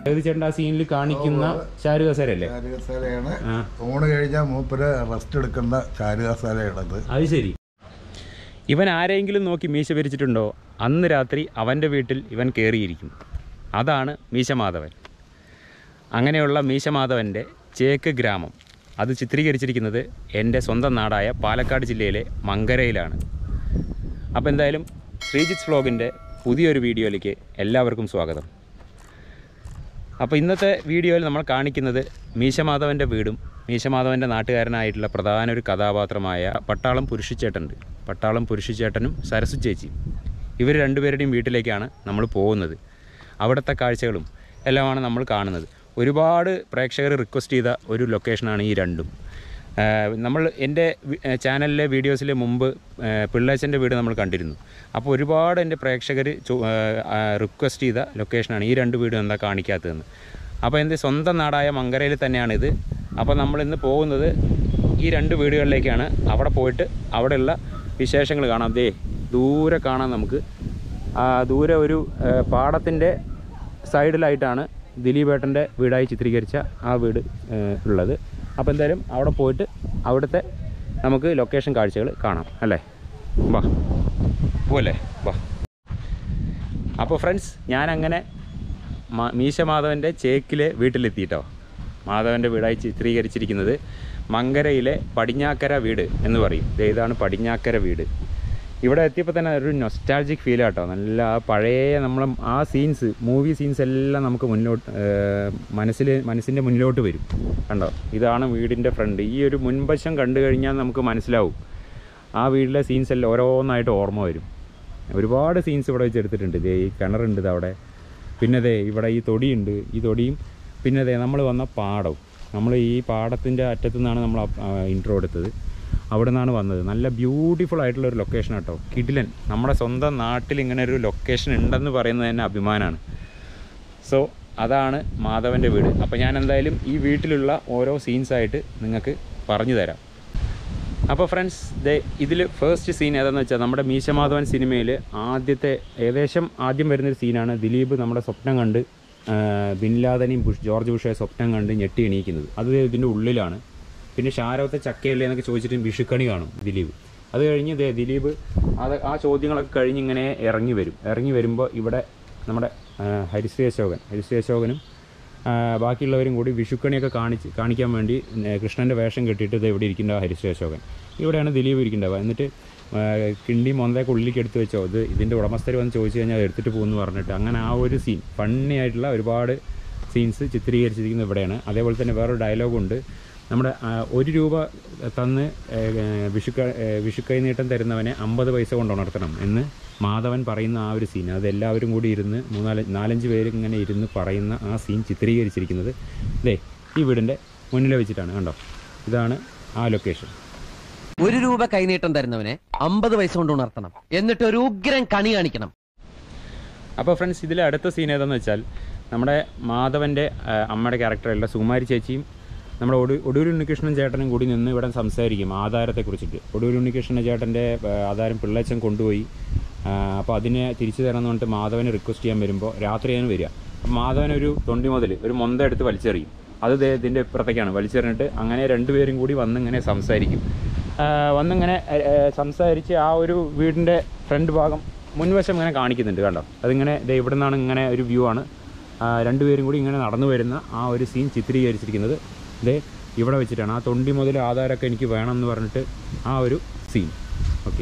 ഏത് ചേട്ടൻ ആ സീനിൽ കാണിക്കുന്ന ചാരുകസരല്ലേ ചാരുകസാലയാണ് ആ ഊണ് കഴിഞ്ഞാൽ മൂപ്പര് റെസ്റ്റ് എടുക്കുന്ന ചാരുകസാലയാണത് അത് ശരി ഇവൻ ആരെങ്കിലും നോക്കി മീശ പിരിച്ചിട്ടുണ്ടോ അന്ന് രാത്രി അവൻ്റെ വീട്ടിൽ ഇവൻ കയറിയിരിക്കും അതാണ് മീശമാധവൻ അങ്ങനെയുള്ള മീശമാധവൻ്റെ ചേക്ക് ഗ്രാമം അത് ചിത്രീകരിച്ചിരിക്കുന്നത് എൻ്റെ സ്വന്തം നാടായ പാലക്കാട് ജില്ലയിലെ മങ്കരയിലാണ് അപ്പോൾ എന്തായാലും ശ്രീജിത്ത് വ്ലോഗിൻ്റെ പുതിയൊരു വീഡിയോയിലേക്ക് എല്ലാവർക്കും സ്വാഗതം അപ്പോൾ ഇന്നത്തെ വീഡിയോയിൽ നമ്മൾ കാണിക്കുന്നത് മീശമാധവൻ്റെ വീടും മീശമാധവൻ്റെ നാട്ടുകാരനായിട്ടുള്ള പ്രധാന ഒരു കഥാപാത്രമായ പട്ടാളം പുരുഷിച്ചേട്ടനുണ്ട് പട്ടാളം പുരുഷിച്ചേട്ടനും സരസു ചേച്ചി ഇവർ രണ്ടുപേരുടെയും വീട്ടിലേക്കാണ് നമ്മൾ പോകുന്നത് അവിടുത്തെ കാഴ്ചകളും എല്ലാമാണ് നമ്മൾ കാണുന്നത് ഒരുപാട് പ്രേക്ഷകർ റിക്വസ്റ്റ് ചെയ്ത ഒരു ലൊക്കേഷനാണ് ഈ രണ്ടും ആഹ് നമ്മൾ എൻ്റെ വി- ആഹ് ചാനലിലെ വീഡിയോസിലെ മുമ്പ് ആഹ് പിള്ളേച്ചൻ്റെ വീട് നമ്മൾ കണ്ടിരുന്നു അപ്പോൾ ഒരുപാട് എൻ്റെ പ്രേക്ഷകർ റിക്വസ്റ്റ് ചെയ്ത ലൊക്കേഷനാണ് ഈ രണ്ട് വീടും എന്താ കാണിക്കാത്തതെന്ന് അപ്പോൾ എൻ്റെ സ്വന്തം നാടായ മങ്കരയിൽ തന്നെയാണിത് അപ്പോൾ നമ്മൾ ഇന്ന് പോകുന്നത് ഈ രണ്ട് വീടുകളിലേക്കാണ് അവിടെ പോയിട്ട് അവിടെയുള്ള വിശേഷങ്ങൾ കാണാം ദേ ദൂരെ കാണാം നമുക്ക് ആ ദൂരെ ഒരു പാടത്തിൻ്റെ സൈഡിലായിട്ടാണ് ദിലീപേട്ടൻ്റെ വീടായി ചിത്രീകരിച്ച ആ വീട് ഏഹ്, ഉള്ളത് അപ്പോൾ എന്തായാലും അവിടെ പോയിട്ട് അവിടുത്തെ നമുക്ക് ലൊക്കേഷൻ കാഴ്ചകൾ കാണാം അല്ലേ വാ പോലെ വാ അപ്പോൾ ഫ്രണ്ട്സ് ഞാനങ്ങനെ മ- മീശ മാധവൻ്റെ ചേക്കിലെ വീട്ടിലെത്തിയിട്ടോ മാധവൻ്റെ വീടായി ചിത്രീകരിച്ചിരിക്കുന്നത് മങ്കരയിലെ പടിഞ്ഞാക്കര വീട് എന്ന് പറയും ദേ ഇതാണ് പടിഞ്ഞാക്കര വീട് ഇവിടെ എത്തിയപ്പോൾ തന്നെ ഒരു നൊസ്റ്റാൾജിക് ഫീൽ ആട്ടോ നല്ല ആ പഴയ നമ്മളെ ആ സീൻസ് മൂവി സീൻസ് എല്ലാം നമുക്ക് മുന്നോട്ട് മനസ്സിൽ മനസ്സിൻ്റെ മുന്നിലോട്ട് വരും കണ്ടോ ഇതാണ് വീടിൻ്റെ ഫ്രണ്ട് ഈ ഒരു മുൻവശം കണ്ടു കഴിഞ്ഞാൽ നമുക്ക് മനസ്സിലാവും ആ വീട്ടിലെ സീൻസ് എല്ലാം ഓരോന്നായിട്ട് ഓർമ്മ വരും ഒരുപാട് സീൻസ് ഇവിടെ വെച്ച് എടുത്തിട്ടുണ്ട് ദേ ഈ കിണറുണ്ട് ഇത് അവിടെ പിന്നെ ദേ ഇവിടെ ഈ തൊടിയുണ്ട് ഈ തൊടിയും പിന്നെ ദേ നമ്മൾ വന്ന പാടവും നമ്മൾ ഈ പാടത്തിൻ്റെ അറ്റത്തു നിന്നാണ് നമ്മൾ ഇൻട്രോ എടുത്തത് അവിടെ നിന്നാണ് വന്നത് നല്ല ബ്യൂട്ടിഫുൾ ആയിട്ടുള്ള ഒരു ലൊക്കേഷൻ കേട്ടോ കിടിലൻ നമ്മുടെ സ്വന്തം നാട്ടിൽ ഇങ്ങനെ ഒരു ലൊക്കേഷൻ ഉണ്ടെന്ന് പറയുന്നത് തന്നെ അഭിമാനമാണ് സോ അതാണ് മാധവൻ്റെ വീട് അപ്പോൾ ഞാൻ എന്തായാലും ഈ വീട്ടിലുള്ള ഓരോ സീൻസായിട്ട് നിങ്ങൾക്ക് പറഞ്ഞു തരാം അപ്പോൾ ഫ്രണ്ട്സ് ദേ ഇതിൽ ഫസ്റ്റ് സീൻ ഏതാണെന്ന് വെച്ചാൽ നമ്മുടെ മീശമാധവൻ സിനിമയിൽ ആദ്യത്തെ ഏകദേശം ആദ്യം വരുന്നൊരു സീനാണ് ദിലീപ് നമ്മുടെ സ്വപ്നം കണ്ട് ആ, ബിൻ ലാദനെയും ബുഷ് ജോർജ് ബുഷയെ സ്വപ്നം കണ്ട് ഞെട്ടി എണീക്കുന്നത് അത് ഇതിൻ്റെ ഉള്ളിലാണ് പിന്നെ ഷാരവത്തെ ചക്കയല്ലേ എന്നൊക്കെ ചോദിച്ചിട്ട് വിഷുക്കണി കാണും ദിലീപ് അത് കഴിഞ്ഞ് ദേ ദിലീപ് അത് ആ ചോദ്യങ്ങളൊക്കെ കഴിഞ്ഞ് ഇങ്ങനെ ഇറങ്ങി വരും ഇറങ്ങി വരുമ്പോൾ ഇവിടെ നമ്മുടെ ആ, ഹരിശ്രീ അശോകൻ ഹരിശ്രീ അശോകനും ആ, ബാക്കിയുള്ളവരും കൂടി വിഷുക്കണിയൊക്കെ കാണിച്ച് കാണിക്കാൻ വേണ്ടി ഏ, കൃഷ്ണൻ്റെ വേഷം കെട്ടിയിട്ട് ഇത് എവിടെ ഇരിക്കേണ്ട ഹരിശ്രീ അശോകൻ ഇവിടെയാണ് ദിലീപ് ഇരിക്കേണ്ടത് എന്നിട്ട് ആ, കിണ്ടി മൊന്തയൊക്കെ ഉള്ളിലേക്ക് എടുത്ത് വെച്ചോ ഇത് ഇതിൻ്റെ ഉടമസ്ഥർ വന്ന് ചോദിച്ചു കഴിഞ്ഞാൽ അത് എടുത്തിട്ട് പോകുമെന്ന് പറഞ്ഞിട്ട് അങ്ങനെ ആ ഒരു സീൻ ഫണ്ണി ആയിട്ടുള്ള ഒരുപാട് സീൻസ് ചിത്രീകരിച്ചിരിക്കുന്നത് ഇവിടെയാണ് അതേപോലെ തന്നെ വേറൊരു ഡയലോഗുണ്ട് നമ്മുടെ ആ, ഒരു രൂപ തന്ന് ഏ, ഏ, വിഷുക്ക ഏ, വിഷുക്കൈ നീട്ടം തരുന്നവനെ അമ്പത് പൈസ കൊണ്ട് ഉണർത്തണം എന്ന് മാധവൻ പറയുന്ന ആ ഒരു സീൻ അത് എല്ലാവരും കൂടി ഇരുന്ന് മൂന്നാല് നാലഞ്ച് പേര് ഇങ്ങനെ ഇരുന്ന് പറയുന്ന ആ സീൻ ചിത്രീകരിച്ചിരിക്കുന്നത് ദേ ഈ വീടിൻ്റെ മുന്നിൽ വെച്ചിട്ടാണ് കണ്ടോ ഇതാണ് ആ ലൊക്കേഷൻ ഒരു രൂപ കൈനീട്ടം തരുന്നവനെ അമ്പത് പൈസ കൊണ്ട് ഉണർത്തണം എന്നിട്ട് ഒരു ഉഗ്രൻ കണി കാണിക്കണം അപ്പോൾ ഫ്രണ്ട്സ് ഇതിലെ അടുത്ത സീൻ ഏതാണെന്ന് വെച്ചാൽ നമ്മുടെ മാധവൻ്റെ ആ, അമ്മയുടെ ക്യാരക്ടറുള്ള സുകുമാരി ചേച്ചിയും നമ്മുടെ ഒടു ഒടൂർ ഉണ്ണികൃഷ്ണൻ ചേട്ടനും കൂടി നിന്ന് ഇവിടെ സംസാരിക്കും ആധാരത്തെക്കുറിച്ചിട്ട് ഒടൂർ ഉണ്ണികൃഷ്ണൻ ചേട്ടൻ്റെ ആ, ആധാരം പിള്ളേച്ചൻ കൊണ്ടുപോയി അപ്പോൾ അതിനെ തിരിച്ചു തരണം എന്ന് പറഞ്ഞിട്ട് മാധവനെ റിക്വസ്റ്റ് ചെയ്യാൻ വരുമ്പോൾ രാത്രിയാണ് വരിക അപ്പോൾ മാധവൻ ഒരു തൊണ്ടി മുതൽ ഒരു മൊന്ത എടുത്ത് വലിച്ചെറിയും അത് ദേ ഇതിൻ്റെ ഇപ്പുറത്തേക്കാണ് വലിച്ചെറിഞ്ഞിട്ട് അങ്ങനെ രണ്ടുപേരും കൂടി വന്നിങ്ങനെ സംസാരിക്കും ആ, വന്നിങ്ങനെ ആ, ആ, സംസാരിച്ച് ആ ഒരു വീടിൻ്റെ ഫ്രണ്ട് ഭാഗം മുൻവശം ഇങ്ങനെ കാണിക്കുന്നുണ്ട് കണ്ടോ അതിങ്ങനെ ദേ ഇവിടെ നിന്നാണ് ഇങ്ങനെ ഒരു വ്യൂ ആണ് ആ, രണ്ടുപേരും കൂടി ഇങ്ങനെ നടന്നു വരുന്ന ആ ഒരു സീൻ ചിത്രീകരിച്ചിരിക്കുന്നത് ദേ ഇവിടെ വെച്ചിട്ടാണ് ആ തൊണ്ടി മുതൽ ആധാരമൊക്കെ എനിക്ക് വേണം എന്ന് പറഞ്ഞിട്ട് ആ ഒരു സീൻ ഓക്കെ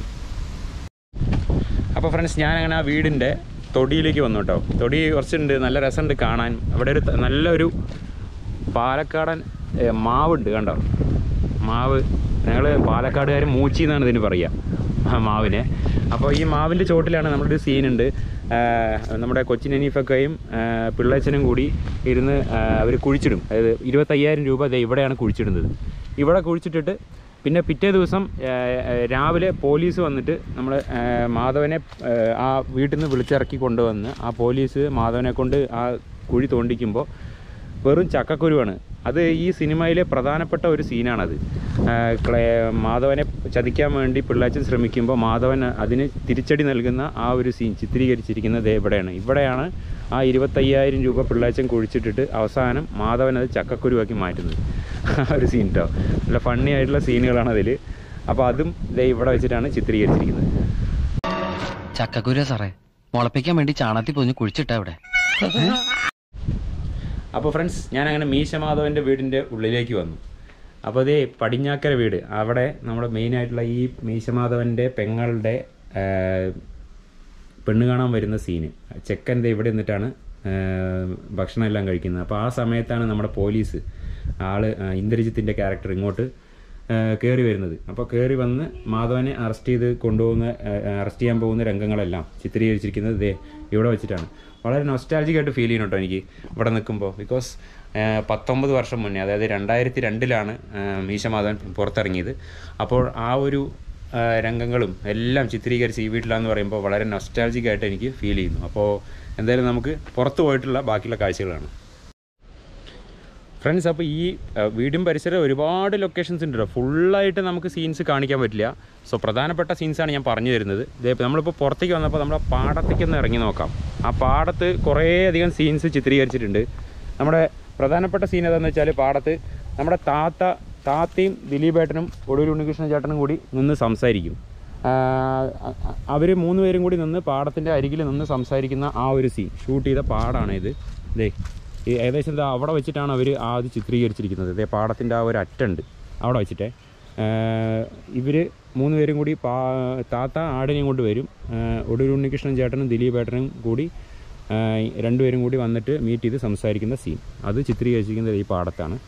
അപ്പോൾ ഫ്രണ്ട്സ് ഞാനങ്ങനെ ആ വീടിൻ്റെ തൊടിയിലേക്ക് വന്നു കേട്ടോ തൊടി കുറച്ചുണ്ട് നല്ല രസമുണ്ട് കാണാൻ അവിടെ ഒരു ത- നല്ലൊരു പാലക്കാടൻ ഏ, മാവുണ്ട് കണ്ടോ മാവ് ഞങ്ങൾ പാലക്കാടുകാർ മൂച്ചി എന്നാണ് ഇതിന് പറയുക ആ മാവിനെ അപ്പോൾ ഈ മാവിൻ്റെ ചോട്ടിലാണ് നമ്മളൊരു സീനുണ്ട് നമ്മുടെ കൊച്ചിൻ അനീഫക്കയും ആ, പിള്ളേച്ചനും കൂടി ഇരുന്ന് അവർ കുഴിച്ചിടും അതായത് ഇരുപത്തയ്യായിരം രൂപ ദേ ഇവിടെയാണ് കുഴിച്ചിടുന്നത് ഇവിടെ കുഴിച്ചിട്ടിട്ട് പിന്നെ പിറ്റേ ദിവസം ആ, ആ, രാവിലെ പോലീസ് വന്നിട്ട് നമ്മൾ മാധവനെ ആ, ആ വീട്ടിൽ നിന്ന് വിളിച്ചിറക്കി കൊണ്ടുവന്ന് ആ പോലീസ് മാധവനെ കൊണ്ട് ആ കുഴി തോണ്ടിക്കുമ്പോൾ വെറും ചക്കക്കുരുവാണ് അത് ഈ സിനിമയിലെ പ്രധാനപ്പെട്ട ഒരു സീനാണത് ആ, ക്ലേ മാധവനെ ചതിക്കാൻ വേണ്ടി പിള്ളാച്ചൻ ശ്രമിക്കുമ്പോൾ മാധവൻ അതിന് തിരിച്ചടി നൽകുന്ന ആ ഒരു സീൻ ചിത്രീകരിച്ചിരിക്കുന്നത് ദേ ഇവിടെയാണ് ഇവിടെയാണ് ആ ഇരുപത്തയ്യായിരം രൂപ പിള്ളാച്ചൻ കുഴിച്ചിട്ടിട്ട് അവസാനം മാധവൻ അത് ചക്കക്കുരുവാക്കി മാറ്റുന്നത് ആ ഒരു സീൻ കേട്ടോ നല്ല ഫണ്ണി ആയിട്ടുള്ള സീനുകളാണ് അതിൽ അപ്പോൾ അതും ദേ ഇവിടെ വെച്ചിട്ടാണ് ചിത്രീകരിച്ചിരിക്കുന്നത് ചക്കക്കുര സാറേ മുളപ്പിക്കാൻ വേണ്ടി ചാണകത്തിൽ പൊതിഞ്ഞ് കുഴിച്ചിട്ടാ ഇവിടെ അപ്പോൾ ഫ്രണ്ട്സ് ഞാൻ അങ്ങനെ മീശമാധവൻ്റെ വീടിൻ്റെ ഉള്ളിലേക്ക് വന്നു അപ്പോൾ അതേ പടിഞ്ഞാക്കര വീട് അവിടെ നമ്മുടെ മെയിനായിട്ടുള്ള ഈ മീശമാധവൻ്റെ പെങ്ങളുടെ ആ, പെണ്ണ് കാണാൻ വരുന്ന സീന് ചെക്കൻ്റെ ഇവിടെ നിന്നിട്ടാണ് ആ, ഭക്ഷണം എല്ലാം കഴിക്കുന്നത് അപ്പോൾ ആ സമയത്താണ് നമ്മുടെ പോലീസ് ആള് ആ, ഇന്ദ്രജിത്തിൻ്റെ ക്യാരക്ടർ ഇങ്ങോട്ട് കയറി വരുന്നത് അപ്പോൾ കയറി വന്ന് മാധവനെ അറസ്റ്റ് ചെയ്ത് കൊണ്ടുപോകുന്ന അറസ്റ്റ് ചെയ്യാൻ പോകുന്ന രംഗങ്ങളെല്ലാം ചിത്രീകരിച്ചിരിക്കുന്നത് ദേ ഇവിടെ വെച്ചിട്ടാണ് വളരെ നൊസ്റ്റാലജിക് ആയിട്ട് ഫീൽ ചെയ്യണം കേട്ടോ എനിക്ക് ഇവിടെ നിൽക്കുമ്പോൾ ബിക്കോസ് പത്തൊമ്പത് വർഷം മുന്നേ അതായത് രണ്ടായിരത്തി രണ്ടിലാണ് മീശമാധവൻ പുറത്തിറങ്ങിയത് അപ്പോൾ ആ ഒരു ആ, രംഗങ്ങളും എല്ലാം ചിത്രീകരിച്ച് ഈ വീട്ടിലാന്ന് പറയുമ്പോൾ വളരെ നൊസ്റ്റാലജിക് ആയിട്ട് എനിക്ക് ഫീൽ ചെയ്യുന്നു അപ്പോൾ എന്തായാലും നമുക്ക് പുറത്ത് പോയിട്ടുള്ള ബാക്കിയുള്ള കാഴ്ചകളാണ് ഫ്രണ്ട്സ് അപ്പോൾ ഈ ആ, വീടും പരിസരം ഒരുപാട് ലൊക്കേഷൻസ് ഉണ്ട് കേട്ടോ ഫുള്ളായിട്ട് നമുക്ക് സീൻസ് കാണിക്കാൻ പറ്റില്ല സോ പ്രധാനപ്പെട്ട സീൻസാണ് ഞാൻ പറഞ്ഞു തരുന്നത് ഇതേ നമ്മളിപ്പോൾ പുറത്തേക്ക് വന്നപ്പോൾ നമ്മുടെ പാടത്തേക്ക് ഒന്ന് ഇറങ്ങി നോക്കാം ആ പാടത്ത് കുറേയധികം സീൻസ് ചിത്രീകരിച്ചിട്ടുണ്ട് നമ്മുടെ പ്രധാനപ്പെട്ട സീൻ ഏതാണെന്ന് വെച്ചാൽ പാടത്ത് നമ്മുടെ താത്ത താത്തയും ദിലീപേട്ടനും ഒടുവിൽ ഉണ്ണികൃഷ്ണൻ ചേട്ടനും കൂടി നിന്ന് സംസാരിക്കും അവർ മൂന്ന് പേരും കൂടി നിന്ന് പാടത്തിൻ്റെ അരികിൽ നിന്ന് സംസാരിക്കുന്ന ആ ഒരു സീൻ ഷൂട്ട് ചെയ്ത പാടാണ് ഇത് ദേ ഈ ഏകദേശം ദാ അവിടെ വെച്ചിട്ടാണ് അവർ ആ ഇത് ചിത്രീകരിച്ചിരിക്കുന്നത് ഇതേ പാടത്തിൻ്റെ ആ ഒരു അറ്റുണ്ട് അവിടെ വെച്ചിട്ടേ ഇവർ മൂന്ന് പേരും കൂടി പാ താത്ത ആടിനെയും കൊണ്ട് വരും ഒടുവിൽ ഉണ്ണികൃഷ്ണൻ ചേട്ടനും ദിലീപേട്ടനും കൂടി ആ, രണ്ടുപേരും കൂടി വന്നിട്ട് മീറ്റ് ചെയ്ത് സംസാരിക്കുന്ന സീൻ അത് ചിത്രീകരിച്ചിരിക്കുന്നത് ഈ പാടത്താണ്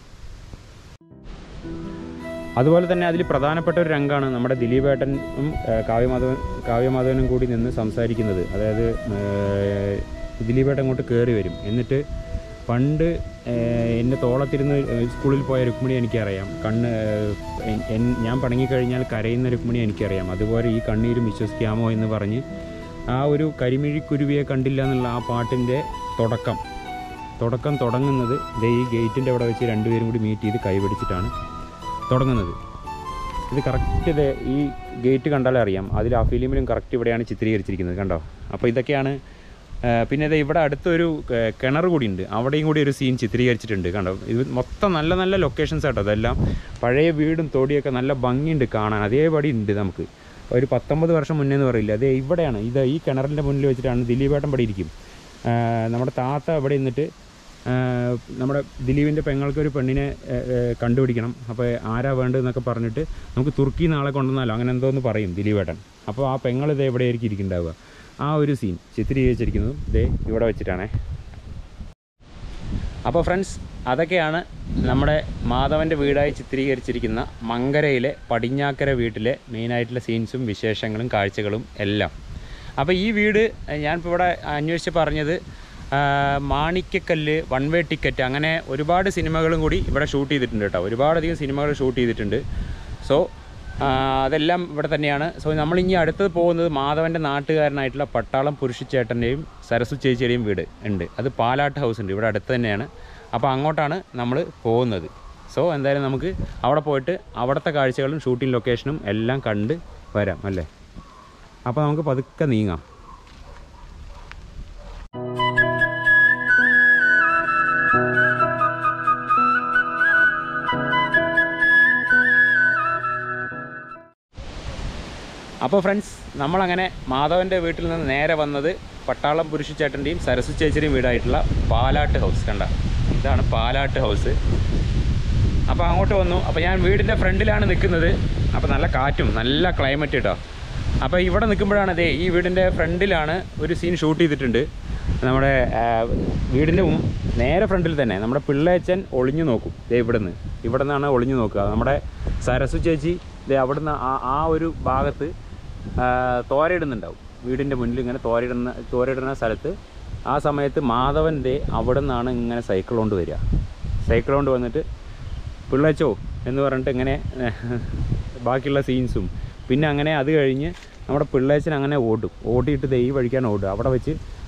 അതുപോലെ തന്നെ അതിൽ പ്രധാനപ്പെട്ട ഒരു രംഗമാണ് നമ്മുടെ ദിലീപേട്ടനും ആ, കാവ്യമാധവൻ കാവ്യമാധവനും കൂടി നിന്ന് സംസാരിക്കുന്നത് അതായത് ആ, ദിലീപേട്ടൻ അങ്ങോട്ട് കയറി വരും എന്നിട്ട് പണ്ട് ആ, എന്നെ തോളത്തിരുന്ന് സ്കൂളിൽ പോയ രുക്മിണി എനിക്കറിയാം കണ്ണ് ആ, എൻ- എൻ- ഞാൻ പണങ്ങിക്കഴിഞ്ഞാൽ കരയുന്ന രുക്മിണി എനിക്കറിയാം അതുപോലെ ഈ കണ്ണീരും വിശ്വസിക്കാമോ എന്ന് പറഞ്ഞ് ആ ഒരു കരിമിഴിക്കുരുവിയെ കണ്ടില്ല എന്നുള്ള ആ പാട്ടിൻ്റെ തുടക്കം തുടക്കം തുടങ്ങുന്നത് ദേ ഈ ഗേറ്റിൻ്റെ അവിടെ വെച്ച് രണ്ടുപേരും കൂടി മീറ്റ് ചെയ്ത് കൈപിടിച്ചിട്ടാണ് തുടങ്ങുന്നത് ഇത് കറക്റ്റ് ഇത് ഈ ഗേറ്റ് കണ്ടാലേ അറിയാം അതിൽ ആ ഫിലിമിലും കറക്റ്റ് ഇവിടെയാണ് ചിത്രീകരിച്ചിരിക്കുന്നത് കണ്ടോ അപ്പോൾ ഇതൊക്കെയാണ് ആ, പിന്നെ ഇത് ഇവിടെ അടുത്തൊരു ആ, കിണർ കൂടി ഉണ്ട് അവിടെയും കൂടി ഒരു സീൻ ചിത്രീകരിച്ചിട്ടുണ്ട് കണ്ടോ ഇത് മൊത്തം നല്ല നല്ല ലൊക്കേഷൻസ് ആട്ടോ അതെല്ലാം പഴയ വീടും തോടിയൊക്കെ നല്ല ഭംഗിയുണ്ട് കാണാൻ അതേപടി ഉണ്ട് നമുക്ക് ഒരു പത്തൊമ്പത് വർഷം മുന്നേ എന്ന് പറയില്ല അതേ ഇവിടെയാണ് ഇത് ഈ കിണറിൻ്റെ മുന്നിൽ വെച്ചിട്ടാണ് ദിലീപേട്ടൻ ഇവിടെ ഇരിക്കും ആ, നമ്മുടെ താത്ത ഇവിടെ നിന്നിട്ട് ആ, നമ്മുടെ ദിലീപിൻ്റെ പെങ്ങൾക്ക് ഒരു പെണ്ണിനെ ആ, ആ, കണ്ടുപിടിക്കണം അപ്പോൾ ആരാ വേണ്ടതെന്നൊക്കെ പറഞ്ഞിട്ട് നമുക്ക് തുർക്കി നാളെ കൊണ്ടുവന്നാലോ അങ്ങനെ എന്തോന്ന് പറയും ദിലീപേട്ടൻ അപ്പോൾ ആ പെങ്ങൾ ഇത് എവിടെയായിരിക്കും ഇരിക്കുന്നുണ്ടാവുക ആ ഒരു സീൻ ചിത്രീകരിച്ചിരിക്കുന്നതും ഇതേ ഇവിടെ വെച്ചിട്ടാണേ അപ്പോൾ ഫ്രണ്ട്സ് അതൊക്കെയാണ് നമ്മുടെ മാധവൻ്റെ വീടായി ചിത്രീകരിച്ചിരിക്കുന്ന മങ്കരയിലെ പടിഞ്ഞാക്കര വീട്ടിലെ മെയിനായിട്ടുള്ള സീൻസും വിശേഷങ്ങളും കാഴ്ചകളും എല്ലാം അപ്പോൾ ഈ വീട് ഞാനിപ്പോൾ ഇവിടെ അന്വേഷിച്ച് പറഞ്ഞത് ആ, മാണിക്യക്കല്ല് വൺ വേ ടിക്കറ്റ് അങ്ങനെ ഒരുപാട് സിനിമകളും കൂടി ഇവിടെ ഷൂട്ട് ചെയ്തിട്ടുണ്ട് കേട്ടോ ഒരുപാടധികം സിനിമകൾ ഷൂട്ട് ചെയ്തിട്ടുണ്ട് സോ അതെല്ലാം ഇവിടെ തന്നെയാണ് സോ നമ്മളിനി അടുത്തത് പോകുന്നത് മാധവൻ്റെ നാട്ടുകാരനായിട്ടുള്ള പട്ടാളം പുരുഷിച്ചേട്ടൻ്റെയും സരസു ചേച്ചിയുടെയും വീട് ഉണ്ട് അത് പാലാട്ട് ഹൗസ് ഉണ്ട് ഇവിടെ അടുത്ത് തന്നെയാണ് അപ്പോൾ അങ്ങോട്ടാണ് നമ്മൾ പോകുന്നത് സോ എന്തായാലും നമുക്ക് അവിടെ പോയിട്ട് അവിടുത്തെ കാഴ്ചകളും ഷൂട്ടിംഗ് ലൊക്കേഷനും എല്ലാം കണ്ട് വരാം അല്ലേ അപ്പോൾ നമുക്ക് പതുക്കെ നീങ്ങാം അപ്പോൾ ഫ്രണ്ട്സ് നമ്മളങ്ങനെ മാധവൻ്റെ വീട്ടിൽ നിന്ന് നേരെ വന്നത് പട്ടാളം പുരുഷച്ചേട്ടൻ്റെയും സരസു ചേച്ചിയുടെയും വീടായിട്ടുള്ള പാലാട്ട് ഹൗസ് കണ്ട ഇതാണ് പാലാട്ട് ഹൗസ് അപ്പോൾ അങ്ങോട്ട് വന്നു അപ്പോൾ ഞാൻ വീടിൻ്റെ ഫ്രണ്ടിലാണ് നിൽക്കുന്നത് അപ്പോൾ നല്ല കാറ്റും നല്ല ക്ലൈമറ്റ് കേട്ടോ അപ്പോൾ ഇവിടെ നിൽക്കുമ്പോഴാണ് ദേ ഈ വീടിൻ്റെ ഫ്രണ്ടിലാണ് ഒരു സീൻ ഷൂട്ട് ചെയ്തിട്ടുണ്ട് നമ്മുടെ ആ, വീടിൻ്റെ മും- നേരെ ഫ്രണ്ടിൽ തന്നെ നമ്മുടെ പിള്ളേച്ചൻ ഒളിഞ്ഞു നോക്കും ദേ ഇവിടെ നിന്ന് ഇവിടെ നിന്നാണ് ഒളിഞ്ഞു നോക്കുക നമ്മുടെ സരസു ചേച്ചി ദേ അവിടുന്ന് ആ ആ ഒരു ഭാഗത്ത് ആ, തോരയിടുന്നുണ്ടാവും വീടിൻ്റെ മുന്നിൽ ഇങ്ങനെ തോരയിടുന്ന തോരയിടുന്ന സ്ഥലത്ത് ആ സമയത്ത് മാധവൻ ദേ അവിടെ നിന്നാണ് ഇങ്ങനെ സൈക്കിൾ കൊണ്ട് വരിക സൈക്കിൾ കൊണ്ട് വന്നിട്ട് പിള്ളച്ചോ എന്ന് പറഞ്ഞിട്ട് ഇങ്ങനെ ബാക്കിയുള്ള സീൻസും പിന്നെ അങ്ങനെ അത് കഴിഞ്ഞ് നമ്മുടെ പിള്ളേച്ചൻ അങ്ങനെ ഓടും ഓടിയിട്ട് ദേ ഈ വഴിക്കാണ് ഓടുക അവിടെ വെച്ച്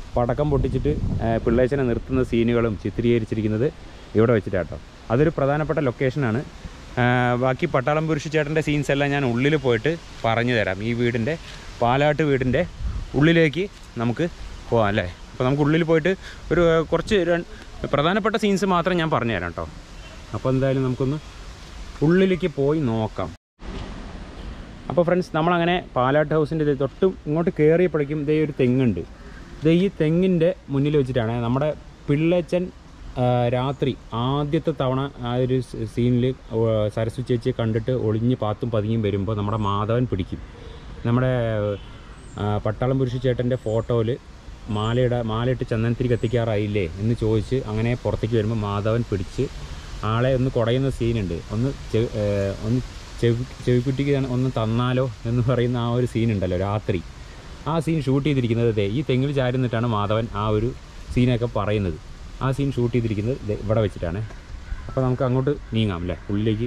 പടക്കം പൊട്ടിച്ചിട്ട് ആ, പിള്ളേച്ചനെ നിർത്തുന്ന സീനുകളും ചിത്രീകരിച്ചിരിക്കുന്നത് ഇവിടെ വെച്ചിട്ടാട്ടോ അതൊരു പ്രധാനപ്പെട്ട ലൊക്കേഷനാണ് ആ, ബാക്കി പട്ടാളം പുരുഷ ചേട്ടൻ്റെ സീൻസ് എല്ലാം ഞാൻ ഉള്ളിൽ പോയിട്ട് പറഞ്ഞു തരാം ഈ വീടിൻ്റെ പാലാട്ട് വീടിൻ്റെ ഉള്ളിലേക്ക് നമുക്ക് പോകാം അല്ലേ അപ്പോൾ നമുക്ക് ഉള്ളിൽ പോയിട്ട് ഒരു ആ, കുറച്ച് ര- പ്രധാനപ്പെട്ട സീൻസ് മാത്രം ഞാൻ പറഞ്ഞു തരാം കേട്ടോ അപ്പോൾ എന്തായാലും നമുക്കൊന്ന് ഉള്ളിലേക്ക് പോയി നോക്കാം അപ്പോൾ ഫ്രണ്ട്സ് നമ്മളങ്ങനെ പാലാട്ട് ഹൗസിൻ്റെ ഇത് തൊട്ട് ഇങ്ങോട്ട് കയറിയപ്പോഴേക്കും ഇതേ ഒരു തെങ്ങുണ്ട് ഇത് ഈ തെങ്ങിൻ്റെ മുന്നിൽ വെച്ചിട്ടാണ് നമ്മുടെ പിള്ളച്ചൻ ആ, രാത്രി ആദ്യത്തെ തവണ ആ ഒരു സീനിൽ സരസ്വതി ചേച്ചിയെ കണ്ടിട്ട് ഒളിഞ്ഞ് പാത്തും പതിയും വരുമ്പോൾ നമ്മുടെ മാധവൻ പിടിക്കും നമ്മുടെ ആ, പട്ടാളം പുരുഷ ചേട്ടൻ്റെ ഫോട്ടോയിൽ മാലയുടെ മാലയിട്ട് ചന്ദനത്തിരി കത്തിക്കാറായില്ലേ എന്ന് ചോദിച്ച് അങ്ങനെ പുറത്തേക്ക് വരുമ്പോൾ മാധവൻ പിടിച്ച് ആളെ ഒന്ന് കുടയുന്ന സീനുണ്ട് ഒന്ന് ചെ- ഏ, ഒന്ന് ചെവി ചെവിക്കുട്ടിക്ക് ഞാൻ ഒന്ന് തന്നാലോ എന്ന് പറയുന്ന ആ ഒരു സീൻ ഉണ്ടല്ലോ രാത്രി ആ സീൻ ഷൂട്ട് ചെയ്തിരിക്കുന്നത് ദേ ഈ തെങ്ങിൽ ചാരുന്നിട്ടാണ് മാധവൻ ആ ഒരു സീനൊക്കെ പറയുന്നത് ആ സീൻ ഷൂട്ട് ചെയ്തിരിക്കുന്നത് ദേ ഇവിടെ വെച്ചിട്ടാണ് അപ്പോൾ നമുക്ക് അങ്ങോട്ട് നീങ്ങാം അല്ലേ ഉള്ളിലേക്ക്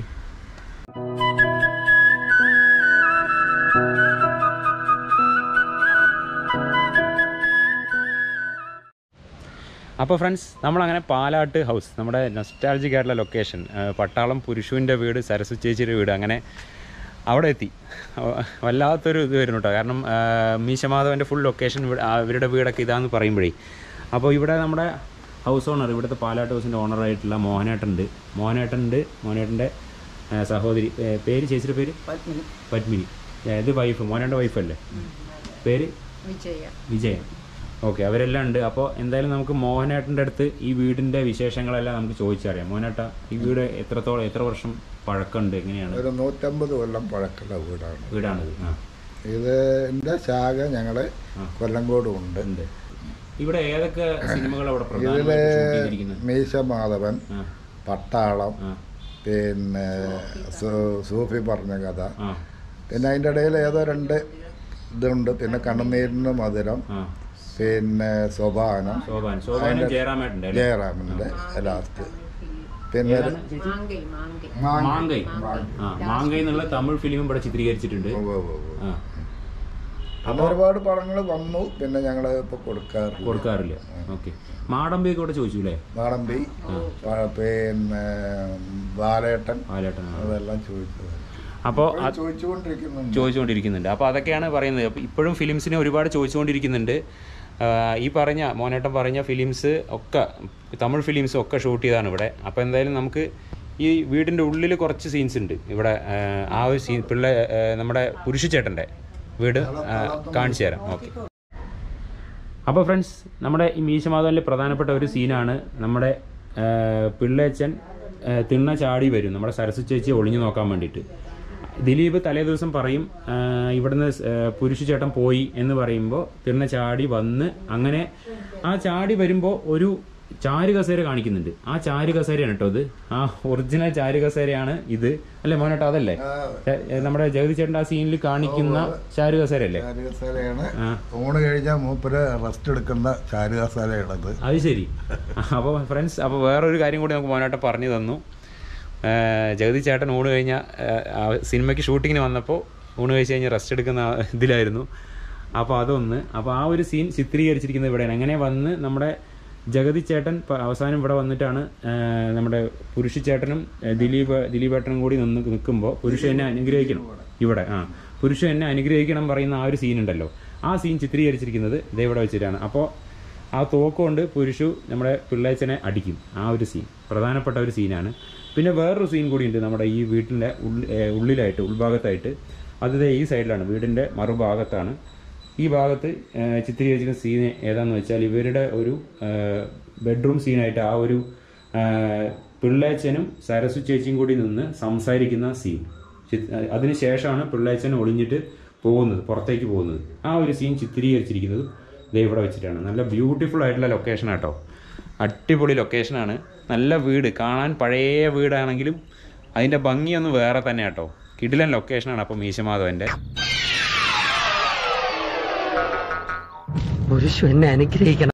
അപ്പോൾ ഫ്രണ്ട്സ് നമ്മളങ്ങനെ പാലാട്ട് ഹൗസ് നമ്മുടെ നൊസ്റ്റാൾജിക് ആയിട്ടുള്ള ലൊക്കേഷൻ പട്ടാളം പുരുഷുവിൻ്റെ വീട് സരസ്വതി ചേച്ചിയുടെ വീട് അങ്ങനെ അവിടെ എത്തി അവ- വല്ലാത്തൊരു ഇത് വരുന്നു കേട്ടോ കാരണം ആ, മീശമാധവൻ്റെ ഫുൾ ലൊക്കേഷൻ അവരുടെ വീടൊക്കെ ഇതാന്ന് പറയുമ്പോഴേ അപ്പോൾ ഇവിടെ നമ്മുടെ ഹൗസ് ഓണർ ഇവിടുത്തെ പാലാട്ട് ഹൗസിൻ്റെ ഓണറായിട്ടുള്ള മോഹനേട്ടനുണ്ട് മോഹനേട്ടനുണ്ട് മോഹനേട്ടൻ്റെ ആ, സഹോദരി ഏ, പേര് ചേച്ചിയുടെ പേര് പത്മിനി ഏ, ഇത് വൈഫ് മോഹനേട്ടൻ്റെ വൈഫല്ലേ പേര് വിജയ വിജയൻ ഓക്കെ അവരെല്ലാം ഉണ്ട് അപ്പോൾ എന്തായാലും നമുക്ക് മോഹനേട്ടൻ്റെ അടുത്ത് ഈ വീടിൻ്റെ വിശേഷങ്ങളെല്ലാം നമുക്ക് ചോദിച്ചറിയാം മോഹനേട്ട ഈ വീട് എത്രത്തോളം എത്ര വർഷം പഴക്കമുണ്ട് എങ്ങനെയാണ് ഒരു നൂറ്റമ്പത് കൊല്ലം പഴക്കമുള്ള വീടാണ് വീടാണിത് ആ ഇതിൻ്റെ ശാഖ ഞങ്ങൾ കൊല്ലങ്കോടും ഉണ്ട് ഉണ്ട് ഇവിടെ ഏതൊക്കെ സിനിമകൾ അവിടെ ഇതില് പ്രധാനമായിട്ട് ഷൂട്ട് ചെയ്തിരിക്കുന്നത് മീശ മാധവൻ ആ പട്ടാളം ആ പിന്നെ സൂ- സൂഫി പറഞ്ഞ കഥ ആ പിന്നെ അതിൻ്റെ ഇടയിൽ ഏതോ രണ്ട് ഇതുണ്ട് പിന്നെ കണ്ണുനീരിന് മധുരം ആ പിന്നെ സോപാനം ശോഭാൻ ശോഭാനും ജയറാമേട്ടുണ്ട് അല്ലേ ജയറാമിൻ്റെ ലാസ്റ്റ് പിന്നെ ഒരു- മാങ്കൈ മാങ്കൈ മാങ്കൈ ആ മാങ്കൈ എന്നുള്ള തമിഴ് ഫിലിമും ഇവിടെ ചിത്രീകരിച്ചിട്ടുണ്ട് ഉവ്വ് ഉവ്വ് ഉവ്വ്. ആ പിന്നെ ഒരുപാട് പടങ്ങൾ വന്നു പിന്നെ ഞങ്ങൾ ഇപ്പോൾ കൊടുക്കാറില്ല കൊടുക്കാറില്ല ഓക്കെ മാടമ്പിയൊക്കെ ഇവിടെ ചോദിച്ചു അല്ലേ നാടമ്പി പ- പിന്നെ ബാലേട്ടൻ പാലേട്ടൻ ആ. അതെല്ലാം ചോദിച്ചത് അപ്പോൾ ചോദിച്ചുകൊണ്ടിരിക്കുന്നുണ്ട് ചോദിച്ചുകൊണ്ടിരിക്കുന്നുണ്ട് അപ്പോൾ അതൊക്കെയാണ് പറയുന്നത് അപ്പോൾ ഇപ്പോഴും ഫിലിംസിനെ ഒരുപാട് ചോദിച്ചുകൊണ്ടിരിക്കുന്നുണ്ട് ആ, ഈ പറഞ്ഞ മോനേട്ടൻ പറഞ്ഞ ഫിലിംസ് ഒക്കെ തമിഴ് ഫിലിംസ് ഒക്കെ ഷൂട്ട് ചെയ്താണ് ഇവിടെ അപ്പോൾ എന്തായാലും നമുക്ക് ഈ വീടിൻ്റെ ഉള്ളിൽ കുറച്ച് സീൻസ് ഉണ്ട് ഇവിടെ ആ, ആ ഒരു സീൻ പിള്ളേ ആ, നമ്മുടെ പുരുഷച്ചേട്ടൻ്റെ വീട് ആ, കാണിച്ചു തരാം ഓക്കെ അപ്പോൾ ഫ്രണ്ട്സ് നമ്മുടെ ഈ മീശമാധവനിലെ പ്രധാനപ്പെട്ട ഒരു സീനാണ് നമ്മുടെ ആ, പിള്ളേച്ചൻ ആ, തിണ്ണ ചാടി വരും നമ്മുടെ സരസ്വതി ചേച്ചി ഒളിഞ്ഞു നോക്കാൻ വേണ്ടിയിട്ട് ദിലീപ് തലേ ദിവസം പറയും ആ, ഇവിടുന്ന് സ്- ആ, പുരുഷ ചേട്ടൻ പോയി എന്ന് പറയുമ്പോൾ തിണ്ണ ചാടി വന്ന് അങ്ങനെ ആ ചാടി വരുമ്പോൾ ഒരു ചാരു കസേര കാണിക്കുന്നുണ്ട് ആ ചാരു കസേരയാണ് കേട്ടോ ഇത് ആ ഒറിജിനൽ ചാരു കസേരയാണ് ഇത് അല്ലേ മോനേട്ടോ അതല്ലേ ഏ, ഏ, നമ്മുടെ ജഗതി ചേട്ടൻ്റെ ആ സീനിൽ കാണിക്കുന്ന ചാരു കസേരയല്ലേ ചാരുകസാലയാണ് ആ ഊണ് കഴിഞ്ഞാൽ മൂപ്പര് റെസ്റ്റ് എടുക്കുന്ന ചാരുകസാലയാണത് അത് ശരി അപ്പോൾ ഫ്രണ്ട്സ് അപ്പോൾ വേറൊരു കാര്യം കൂടി നമുക്ക് മോനായിട്ട് പറഞ്ഞു തന്നു ഏഹ് ജഗതി ചേട്ടൻ ഊണ് കഴിഞ്ഞ സിനിമയ്ക്ക് ഷൂട്ടിങ്ങിന് വന്നപ്പോൾ ഊണ് കഴിച്ച് കഴിഞ്ഞ് റെസ്റ്റ് എടുക്കുന്ന ആ ഇതിലായിരുന്നു അപ്പോൾ അതൊന്ന് അപ്പോൾ ആ ഒരു സീൻ ചിത്രീകരിച്ചിരിക്കുന്നത് ഇവിടെയാണ് അങ്ങനെ വന്ന് നമ്മുടെ ജഗതി ചേട്ടൻ പ- അവസാനം ഇവിടെ വന്നിട്ടാണ് ഏഹ് നമ്മുടെ പുരുഷ ചേട്ടനും ഏഹ് ദിലീപ് ദിലീപേട്ടനും കൂടി നിന്ന് നിൽക്കുമ്പോൾ പുരുഷ എന്നെ അനുഗ്രഹിക്കണം ഇവിടെ ആ പുരുഷ എന്നെ അനുഗ്രഹിക്കണം പറയുന്ന ആ ഒരു സീൻ ഉണ്ടല്ലോ ആ സീൻ ചിത്രീകരിച്ചിരിക്കുന്നത് ഇതേ ഇവിടെ വെച്ചിട്ടാണ് അപ്പോൾ ആ തോക്കുകൊണ്ട് പുരുഷു നമ്മുടെ പിള്ളേച്ചനെ അടിക്കും ആ ഒരു സീൻ പ്രധാനപ്പെട്ട ഒരു സീനാണ് പിന്നെ വേറൊരു സീൻ കൂടിയുണ്ട് നമ്മുടെ ഈ വീട്ടിൻ്റെ ഉള്ളി- ഏ, ഉള്ളിലായിട്ട് ഉൾഭാഗത്തായിട്ട് അത് ദേ ഈ സൈഡിലാണ് വീടിൻ്റെ മറുഭാഗത്താണ് ഈ ഭാഗത്ത് ഏ, ചിത്രീകരിച്ചിരിക്കുന്ന സീൻ ഏതാണെന്ന് വെച്ചാൽ ഇവരുടെ ഒരു ബെഡ്റൂം സീനായിട്ട് ആ ഒരു ഏ, പിള്ളേച്ചനും സരസു ചേച്ചിയും കൂടി നിന്ന് സംസാരിക്കുന്ന സീൻ ചിത്- അതിനുശേഷമാണ് പിള്ളേച്ചൻ ഒളിഞ്ഞിട്ട് പോകുന്നത് പുറത്തേക്ക് പോകുന്നത് ആ ഒരു സീൻ ചിത്രീകരിച്ചിരിക്കുന്നത് ദേ ഇവിടെ വെച്ചിട്ടാണ് നല്ല ബ്യൂട്ടിഫുൾ ആയിട്ടുള്ള ലൊക്കേഷൻ കേട്ടോ അടിപൊളി ലൊക്കേഷനാണ് നല്ല വീട് കാണാൻ പഴയ വീടാണെങ്കിലും അതിൻ്റെ ഭംഗിയൊന്ന് വേറെ തന്നെ കേട്ടോ കിടിലൻ ലൊക്കേഷനാണ് അപ്പോൾ മീശമാധവൻ്റെ പുരുഷു എന്നെ അനുഗ്രഹിക്കണം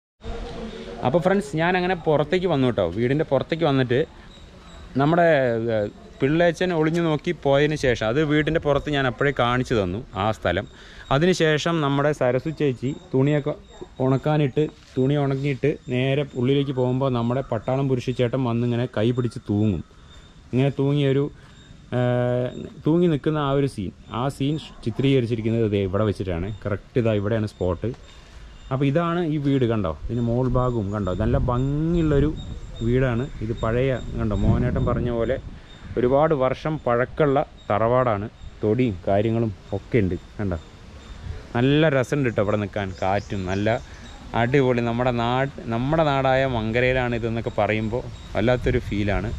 അപ്പോൾ ഫ്രണ്ട്സ് ഞാൻ അങ്ങനെ പുറത്തേക്ക് വന്നു കേട്ടോ വീടിൻ്റെ പുറത്തേക്ക് വന്നിട്ട് നമ്മുടെ ഏഹ്, പിള്ളേച്ചൻ ഒളിഞ്ഞു നോക്കി പോയതിന് ശേഷം അത് വീടിൻ്റെ പുറത്ത് ഞാൻ അപ്പോഴേ കാണിച്ചു തന്നു ആ സ്ഥലം അതിനുശേഷം നമ്മുടെ സരസു ചേച്ചി തുണിയൊക്കെ ഉണക്കാനിട്ട് തുണി ഉണങ്ങിയിട്ട് നേരെ ഉള്ളിലേക്ക് പോകുമ്പോൾ നമ്മുടെ പട്ടാളം പുരുഷച്ചേട്ടൻ വന്നിങ്ങനെ കൈ പിടിച്ച് തൂങ്ങും ഇങ്ങനെ തൂങ്ങിയൊരു ആ, തൂങ്ങി നിൽക്കുന്ന ആ ഒരു സീൻ ആ സീൻ ചിത്രീകരിച്ചിരിക്കുന്നത് ദേ ഇവിടെ വെച്ചിട്ടാണ് കറക്റ്റ് ഇതാ ഇവിടെയാണ് സ്പോട്ട് അപ്പോൾ ഇതാണ് ഈ വീട് കണ്ടോ ഇതിന് മോൾ ഭാഗവും കണ്ടോ നല്ല ഭംഗിയുള്ളൊരു വീടാണ് ഇത് പഴയ കണ്ടോ മോഹനേട്ടൻ പറഞ്ഞ പോലെ ഒരുപാട് വർഷം പഴക്കമുള്ള തറവാടാണ് തൊടിയും കാര്യങ്ങളും ഒക്കെ ഉണ്ട് കണ്ടോ നല്ല രസമുണ്ട് കേട്ടോ ഇവിടെ നിൽക്കാൻ കാറ്റും നല്ല അടിപൊളി നമ്മുടെ നാട് നമ്മുടെ നാടായ മങ്കരയിലാണ് ഇതെന്നൊക്കെ പറയുമ്പോൾ വല്ലാത്തൊരു ഫീലാണ്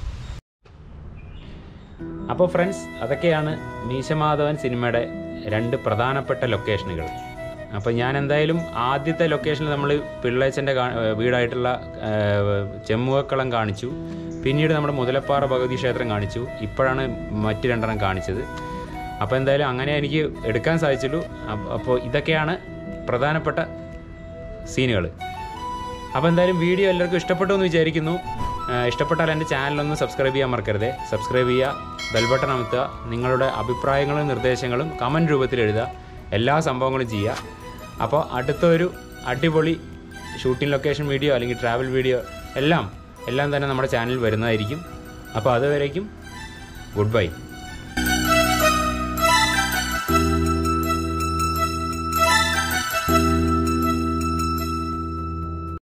അപ്പോൾ ഫ്രണ്ട്സ് അതൊക്കെയാണ് മീശമാധവൻ സിനിമയുടെ രണ്ട് പ്രധാനപ്പെട്ട ലൊക്കേഷനുകൾ അപ്പോൾ ഞാൻ എന്തായാലും ആദ്യത്തെ ലൊക്കേഷനിൽ നമ്മൾ പിള്ളേച്ചൻ്റെ കാ- ഏഹ് വീടായിട്ടുള്ള ഏഹ്, ചെമ്മുകക്കളം കാണിച്ചു പിന്നീട് നമ്മുടെ മുതലപ്പാറ ഭഗവതി ക്ഷേത്രം കാണിച്ചു ഇപ്പോഴാണ് മറ്റ് രണ്ടെണ്ണം കാണിച്ചത് അപ്പോൾ എന്തായാലും അങ്ങനെ എനിക്ക് എടുക്കാൻ സാധിച്ചുള്ളൂ അപ്പ- അപ്പോൾ ഇതൊക്കെയാണ് പ്രധാനപ്പെട്ട സീനുകൾ അപ്പോൾ എന്തായാലും വീഡിയോ എല്ലാവർക്കും ഇഷ്ടപ്പെട്ടു എന്ന് വിചാരിക്കുന്നു ആ, ഇഷ്ടപ്പെട്ടാൽ എൻ്റെ ചാനലൊന്ന് സബ്സ്ക്രൈബ് ചെയ്യാൻ മറക്കരുത് സബ്സ്ക്രൈബ് ചെയ്യുക ബെൽ ബട്ടൺ അമർത്തുക നിങ്ങളുടെ അഭിപ്രായങ്ങളും നിർദ്ദേശങ്ങളും കമൻറ്റ് രൂപത്തിൽ എഴുതുക എല്ലാ സംഭവങ്ങളും ചെയ്യുക അപ്പോൾ അടുത്തൊരു അടിപൊളി ഷൂട്ടിംഗ് ലൊക്കേഷൻ വീഡിയോ അല്ലെങ്കിൽ ട്രാവൽ വീഡിയോ എല്ലാം എല്ലാം തന്നെ നമ്മുടെ ചാനലിൽ വരുന്നതായിരിക്കും അപ്പോൾ അതുവരേക്കും ഗുഡ് ബൈ